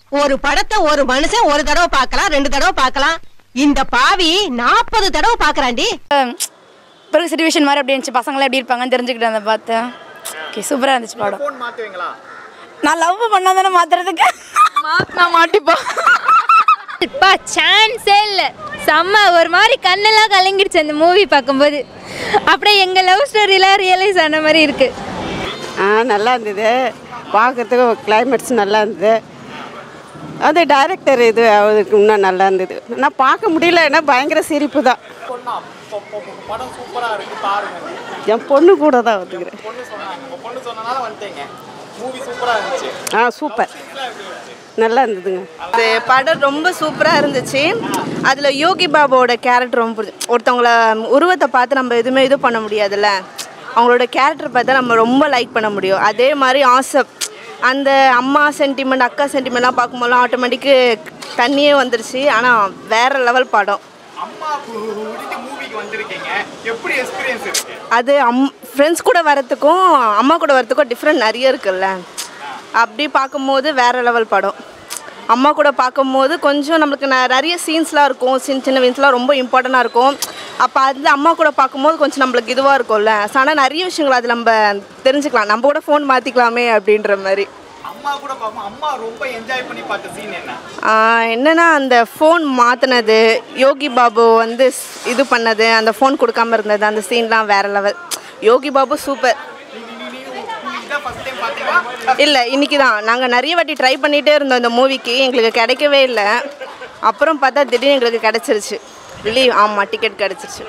ஒரு படத்தை ஒரு மனுஷன் ஒரு தடவை பார்க்கலாம் ரெண்டு தடவை பார்க்கலாம் இந்த பாவி நாற்பது தடவை பார்க்கறான்டி பிறகு சுச்சுவேஷன் மாதிரி அப்படி இருந்துச்சு பசங்களாம் எப்படி இருப்பாங்கன்னு தெரிஞ்சுக்கிட்டேன் அதை பார்த்தேன் ஓகே சூப்பராக இருந்துச்சு படம் ஃபோன் மாத்துவீங்களா நான் லவ் பண்ணா தானே மாத்துறதுக்கு நான் மாட்டிப்போம் இப்பா சான்ஸே இல்லை செம்ம ஒரு மாதிரி கண்ணெல்லாம் கலங்கிடுச்சு அந்த மூவி பார்க்கும்போது அப்படியே எங்கள் லவ் ஸ்டோரிலாம் ரியலைஸ் ஆன மாதிரி இருக்குது ஆ நல்லா இருந்தது பார்க்குறதுக்கு கிளைமேட்ஸ் நல்லா இருந்தது அது டைரக்டர் இது அவருக்கு இன்னும் நல்லா இருந்தது நான் பார்க்க முடியல ஏன்னா பயங்கர சிரிப்பு தான் பொண்ணா பொ- பொ- பொ- படம் சூப்பரா இருக்கு பாருங்க என் பொண்ணு கூட தான் வந்துக்கிறேன் பொண்ணு சொன்னாங்க உங்க பொண்ணு சொன்னனால வந்துட்டீங்க மூவி சூப்பரா இருந்துச்சு ஆ சூப்பர் நல்லா இருந்ததுங்க அது படம் ரொம்ப சூப்பராக இருந்துச்சு அதில் யோகி பாபாவோட கேரக்டர் ரொம்ப பிடிச்சி ஒருத்தவங்கள உருவத்தை பார்த்து நம்ம எதுவுமே இது பண்ண முடியாதுல்ல அவங்களோட கேரக்டர் பார்த்தா நம்ம ரொம்ப லைக் பண்ண முடியும் அதே மாதிரி ஆசை அந்த அம்மா சென்டிமெண்ட் அக்கா சென்டிமெண்ட்லாம் பார்க்கும்போதெல்லாம் ஆட்டோமேட்டிக்கு தண்ணியே வந்துருச்சு ஆனால் வேற லெவல் படம் அம்மா விட்டுட்டு மூவிக்கு வந்திருக்கீங்க எப்படி எக்ஸ்பீரியன்ஸ் இருக்கு அது அம் ஃப்ரெண்ட்ஸ் கூட வரத்துக்கும் அம்மா கூட வரத்துக்கும் டிஃப்ரெண்ட் நிறைய இருக்குல்ல அப்படி பார்க்கும்போது வேற லெவல் படம் அம்மா கூட பார்க்கும்போது கொஞ்சம் நம்மளுக்கு ந- நிறைய சீன்ஸ்லாம் இருக்கும் சின்ன சின்ன சீன்ஸ்லாம் ரொம்ப இம்பார்ட்டண்ட்டாக இருக்கும் அப்போ அது அம்மா கூட பார்க்கும்போது கொஞ்சம் நம்மளுக்கு இதுவாக இருக்கும்ல ஆனால் நிறைய விஷயங்கள் அது நம்ம தெரிஞ்சுக்கலாம் நம்ம கூட ஃபோன் மாற்றிக்கலாமே அப்படின்ற மாதிரி அம்மா கூட பார்ப்போம் அம்மா ரொம்ப என்ஜாய் பண்ணி பார்த்த சீன் என்ன ஆஹ் என்னன்னா அந்த ஃபோன் மாற்றினது யோகி பாபு வந்து ஸ்- இது பண்ணது அந்த ஃபோன் கொடுக்காம இருந்தது அந்த சீன்லாம் வேற லெவல் யோகி பாபு சூப்பர் இதான் ஃபர்ஸ்ட் டைம் பார்த்தீங்களா இல்லை இன்னைக்கு தான் நாங்கள் நிறைய வாட்டி ட்ரை பண்ணிகிட்டே இருந்தோம் இந்த மூவிக்கு எங்களுக்கு கிடைக்கவே இல்லை அப்புறம் பார்த்தா திடீர்னு எங்களுக்கு கிடச்சிருச்சு ரிலீவ் ஆமாம் டிக்கெட் கிடச்சிருச்சு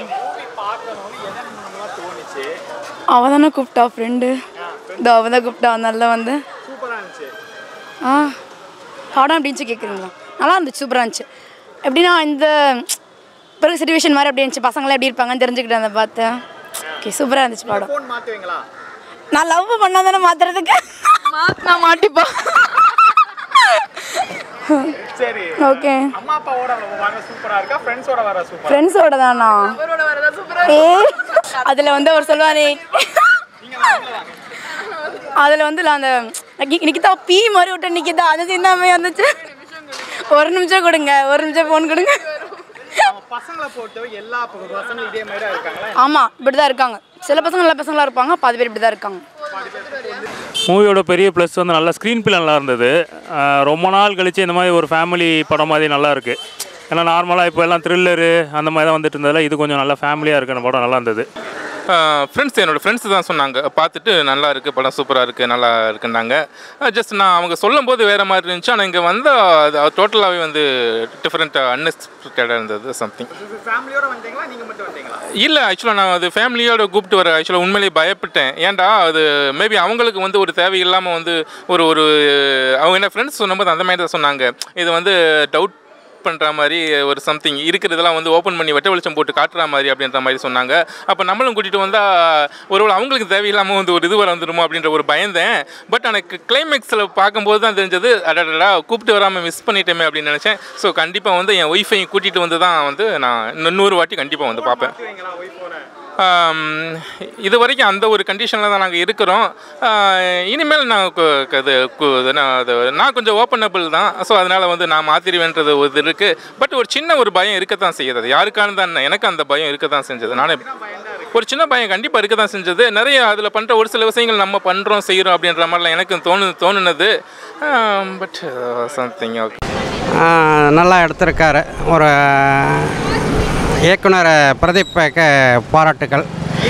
அவள் தானே கூப்பிட்டா ஃப்ரெண்டு இதோ அவள் தான் கூப்பிட்டா நல்லா வந்து சூப்பரா இருந்துச்சு ஆ படம் எப்படி இருந்துச்சு கேட்குறீங்களா நல்லா இருந்துச்சு சூப்பராக இருந்துச்சு எப்படின்னா இந்த பிறகு சுச்சுவேஷன் மாதிரி அப்படி இருந்துச்சு பசங்களாம் எப்படி இருப்பாங்கன்னு தெரிஞ்சுக்கிட்டேன் அதை பார்த்தேன் ஓகே சூப்பராக இருந்துச்சு படம் ஃபோன் மாத்துவீங்களா நான் லவ் பண்ணா தானே மாத்துறதுக்கு நான் மாட்டிப்போம் சரி ஓகே அம்மா அப்பாவோட வர சூப்பரா இருக்கா ஃப்ரெண்ட்ஸோட வர சூப்பரா ஃப்ரெண்ட்ஸோட தானா ஏ அதில் வந்து அவர் சொல்லுவாரே அதில் வந்து நான் அந்த நி- நிக்கிதா பீ மாதிரி விட்டு நிக்கிதா அந்த சீன் தான் வந்துச்சு ஒரு நிமிஷம் கொடுங்க ஒரு நிமிஷம் ஃபோன் கொடுங்க நம்ம பசங்களை பொறுத்தவரை எல்லா ப- பசங்களும் இதே மாதிரி தான் இருக்காங்களா ஆமாம் இப்படி தான் இருக்காங்க சில பசங்க நல்ல பசங்களாக இருப்பாங்க பாதி பேர் இப்படி தான் இருக்காங்க மூவியோட பெரிய ப்ளஸ் வந்து நல்லா ஸ்க்ரீன் பிளே நல்லா இருந்தது ஆஹ் ரொம்ப நாள் கழிச்சு இந்த மாதிரி ஒரு ஃபேமிலி படம் மாதிரி நல்லா இருக்கு ஏன்னா நார்மலாக இப்போ எல்லாம் த்ரில்லரு அந்த மாதிரி தான் வந்துட்டு இருந்ததில்ல இது கொஞ்சம் நல்லா ஃபேமிலியாக இருக்கு அந்த படம் நல்லா இருந்தது ஃப்ரெண்ட்ஸ் என்னோடய ஃப்ரெண்ட்ஸ் தான் சொன்னாங்க பார்த்துட்டு நல்லா இருக்குது படம் சூப்பராக இருக்குது நல்லா இருக்குன்னாங்க ஜஸ்ட் நான் அவங்க சொல்லும்போது வேறு மாதிரி இருந்துச்சு ஆனால் இங்கே வந்தால் அது டோட்டலாகவே வந்து டிஃப்ரெண்ட்டாக அன்எக்ஸ்பெக்டடாக இருந்தது சம்திங் ஃபேமிலியோட வந்தீங்களா நீங்க மட்டும் வந்தீங்களா இல்லை ஆக்சுவலாக நான் அது ஃபேமிலியோட கூப்பிட்டு வர ஆக்சுவலாக உண்மையிலேயே பயப்பட்டேன் ஏன்டா அது மேபி அவங்களுக்கு வந்து ஒரு தேவையில்லாமல் வந்து ஒரு ஒரு அவங்க என்ன ஃப்ரெண்ட்ஸ் சொன்னபோது அந்த மாதிரி தான் சொன்னாங்க இது வந்து டவுட் பண்ணுற மாதிரி ஒரு சம்திங் இருக்கிறதெல்லாம் வந்து ஓப்பன் பண்ணி வெட்ட வெளிச்சம் போட்டு காட்டுற மாதிரி அப்படின்ற மாதிரி சொன்னாங்க அப்போ நம்மளும் கூட்டிகிட்டு வந்தால் ஒருவேளை அவங்களுக்கு தேவையில்லாமல் வந்து ஒரு இது வர வந்துருமோ அப்படின்ற ஒரு பயந்தேன் பட் எனக்கு கிளைமேக்ஸில் பார்க்கும்போது தான் தெரிஞ்சது அடடா கூப்பிட்டு வராமல் மிஸ் பண்ணிட்டேமே அப்படின்னு நினச்சேன் ஸோ கண்டிப்பாக வந்து என் ஒய்ஃபையும் கூட்டிகிட்டு வந்து தான் வந்து நான் இன்னொரு வாட்டி கண்டிப்பாக வந்து பார்ப்பேன் ஆம், இது வரைக்கும் அந்த ஒரு கண்டிஷனில் தான் நாங்கள் இருக்கிறோம் ஆஹ், இனிமேல் நான் கு- கு- அது கு- அது நான் அது நான் கொஞ்சம் ஓப்பனபிள் தான் ஸோ அதனால் வந்து நான் மாற்றிடுவேன்றது ஒரு இது இருக்குது பட் ஒரு சின்ன ஒரு பயம் இருக்கத்தான் செய்யுது அது யாருக்கான தான் என்ன, எனக்கு அந்த பயம் இருக்க தான் செஞ்சது நானே ஒரு சின்ன பயம் கண்டிப்பாக இருக்க தான் செஞ்சது நிறைய அதில் பண்ணுற ஒரு சில விஷயங்கள் நம்ம பண்ணுறோம் செய்கிறோம் அப்படின்ற மாதிரிலாம் எனக்கு தோணு தோணுனது பட் சம்திங் ஓகே நல்லா எடுத்திருக்காரு ஒரு இயக்குனர் பிரதீப்புக்கு பாராட்டுக்கள்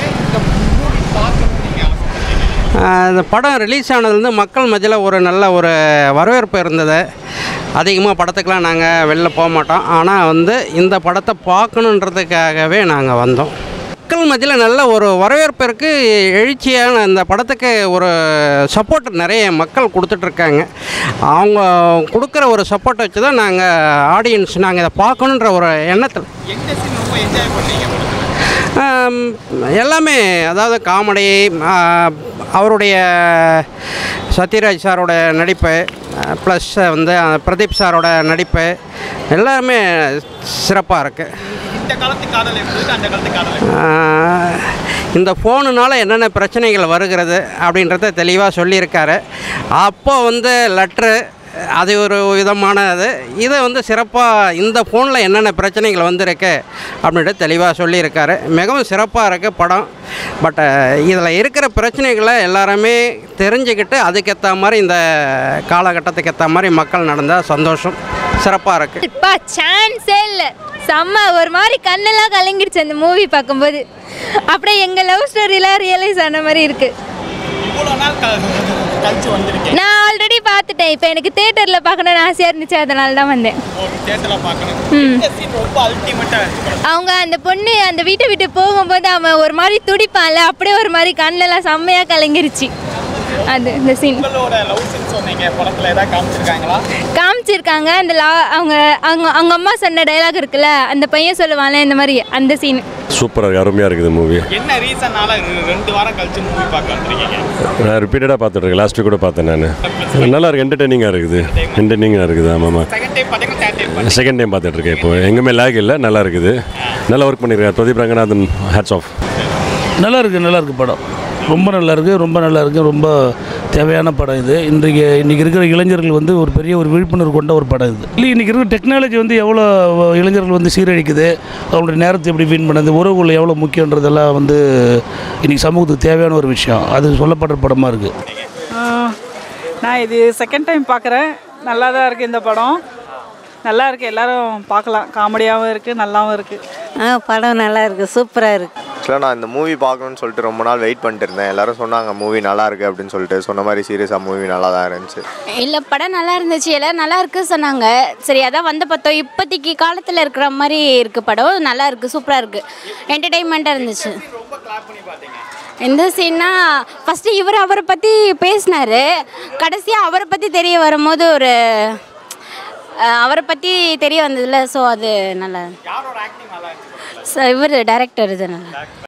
ஆஹ் இந்த படம் ரிலீஸ் ஆனதுலேருந்து மக்கள் மத்தியில் ஒரு நல்ல ஒரு வரவேற்பு இருந்தது அதிகமாக படத்துக்கெலாம் நாங்கள் வெளில போக மாட்டோம் ஆனால் வந்து இந்த படத்தை பார்க்கணுன்றதுக்காகவே நாங்கள் வந்தோம் மக்கள் மத்தியில் நல்ல ஒரு வரவேற்பு இருக்குது எழுச்சியான இந்த படத்துக்கு ஒரு சப்போர்ட் நிறைய மக்கள் கொடுத்துட்ருக்காங்க அவங்க கொடுக்குற ஒரு சப்போர்ட்டை வச்சு தான் நாங்கள் ஆடியன்ஸ் நாங்கள் இதை பார்க்கணுன்ற ஒரு எண்ணத்தில் எந்த சீன் ரொம்ப என்ஜாய் பண்ணீங்க படத்துல? ஆம், எல்லாமே அதாவது காமெடி ஆ, அவருடைய சத்யராஜ் சாரோட நடிப்பு ப்ளஸ் வந்து அ, பிரதீப் சாரோட நடிப்பு எல்லாமே சிறப்பாக இருக்குது இந்த காலத்து காதல் எப்படி இருக்கு அந்த காலத்து காதல் எப்படி இருக்கு? இந்த ஃபோனுனால என்னென்ன பிரச்சனைகள் வருகிறது அப்படின்றத தெளிவாக சொல்லியிருக்காரு அப்போ வந்து லெட்ரு அது ஒரு விதமான இது இதை வந்து சிறப்பாக இந்த ஃபோனில் என்னென்ன பிரச்சனைகள் வந்திருக்கு அப்படின்ட்டு தெளிவாக சொல்லியிருக்காரு மிகவும் சிறப்பாக இருக்குது படம் பட் இதில் இருக்கிற பிரச்சனைகளை எல்லாருமே தெரிஞ்சுக்கிட்டு அதுக்கேற்ற மாதிரி இந்த காலகட்டத்துக்கு ஏற்ற மாதிரி மக்கள் நடந்தால் சந்தோஷம் சிறப்பாக இருக்குது பா சான்ஸே இல்லை செம்ம ஒரு மாதிரி கண்ணெல்லாம் கலங்கிடுச்சு அந்த மூவி பார்க்கும்போது அப்படியே எங்கள் லவ் ஸ்டோரிலாம் ரியலைஸ் ஆன மாதிரி இருக்கு இவ்வளோ நாள் க- கழிச்சு வந்திருக்கீங்க நான் ஆல்ரெடி பார்த்துட்டேன் இப்போ எனக்கு தேட்டரில் பார்க்கணும்னு ஆசையாக இருந்துச்சு அதனால தான் வந்தேன் ஒரு தேட்டரில் பார்க்கணும் இந்த சீன் ரொம்ப அல்டிமேட்டாக இருக்கு அவங்க அந்த பொண்ணு அந்த வீட்டை விட்டு போகும்போது அவன் ஒரு மாதிரி துடிப்பான்ல அப்படியே ஒரு மாதிரி கண்ணெல்லாம் செம்மையாக கலங்கிருச்சு அது இந்த சீன் உங்களோட லவ் சீன் சொன்னீங்க படத்தில் ஏதாவது காமிச்சிருக்காங்களா காமிச்சிருக்காங்க அந்த லா அவங்க அவங்க அவங்க அம்மா சொன்ன டைலாக் இருக்குல்ல அந்த பையன் சொல்லுவான்ல இந்த மாதிரி அந்த சீன் சூப்பராக இருக்குது அருமையாக இருக்குது மூவி என்ன ரீசன்னால ரெண்டு வாரம் கழிச்சு மூவி பார்க்க வந்திருக்கீங்க நான் ரிப்பீட்டடாக பார்த்துட்ருக்கேன் லாஸ்ட் வீக் கூட பார்த்தேன் நான் நல்லா இருக்கு என்டர்டெய்னிங்காக இருக்குது என்டர்டெய்னிங்காக இருக்குது ஆமாம் ஆமாம் செகண்ட் டைம் பார்த்தீங்கன்னா தேர்ட் டைம் செகண்ட் டைம் பார்த்துட்ருக்கேன் இப்போ எங்கேயுமே லேக் இல்லை நல்லா இருக்குது நல்லா ஒர்க் பண்ணியிருக்கேன் பிரதீப் ரங்கநாதன் ஹேட்ஸ் ஆஃப் நல்லா இருக்கு நல்லா இருக்கு படம் ரொம்ப நல்லா இருக்கு ரொம்ப நல்லா இருக்கு ரொம்ப தேவையான படம் இது இன்றைக்கு இன்றைக்கி இருக்கிற இளைஞர்கள் வந்து ஒரு பெரிய ஒரு விழிப்புணர்வு கொண்ட ஒரு படம் இது இல்லை இன்றைக்கி இருக்கிற டெக்னாலஜி வந்து எவ்வளோ இளைஞர்கள் வந்து சீரழிக்குது அவங்களுடைய நேரத்தை எப்படி வீண் பண்ணுது உறவுகள் எவ்வளோ முக்கியன்றதெல்லாம் வந்து இன்றைக்கி சமூகத்துக்கு தேவையான ஒரு விஷயம் அது சொல்லப்படுற படமாக இருக்குது நான் இது செகண்ட் டைம் பார்க்குறேன் நல்லா தான் இருக்குது இந்த படம் நல்லா இருக்குது எல்லாரும் பார்க்கலாம் காமெடியாகவும் இருக்குது நல்லாவும் இருக்குது ஆ படம் நல்லா இருக்குது சூப்பராக இருக்குது ஆக்சுவலாக நான் இந்த மூவி பார்க்கணும்னு சொல்லிட்டு ரொம்ப நாள் வெயிட் பண்ணிட்டு இருந்தேன் எல்லாரும் சொன்னாங்க மூவி நல்லா இருக்கு அப்படின்னு சொல்லிட்டு சொன்ன மாதிரி சீரியஸாக மூவி நல்லா தான் இருந்துச்சு இல்லை படம் நல்லா இருந்துச்சு எல்லாம் நல்லா இருக்கு சொன்னாங்க சரி அதான் வந்து பார்த்தோம் இப்போதைக்கு காலத்தில் இருக்கிற மாதிரி இருக்கு படம் நல்லா இருக்கு சூப்பராக இருக்கு என்டர்டைன்மெண்ட்டாக இருந்துச்சு எந்த சீன்னா ஃபஸ்ட்டு இவர் அவரை பற்றி பேசினாரு கடைசியாக அவரை பற்றி தெரிய வரும்போது ஒரு அஹ், அவரை பற்றி தெரிய வந்ததுல ஸோ அது நல்லா இவர் டைரக்டர் இது நல்லா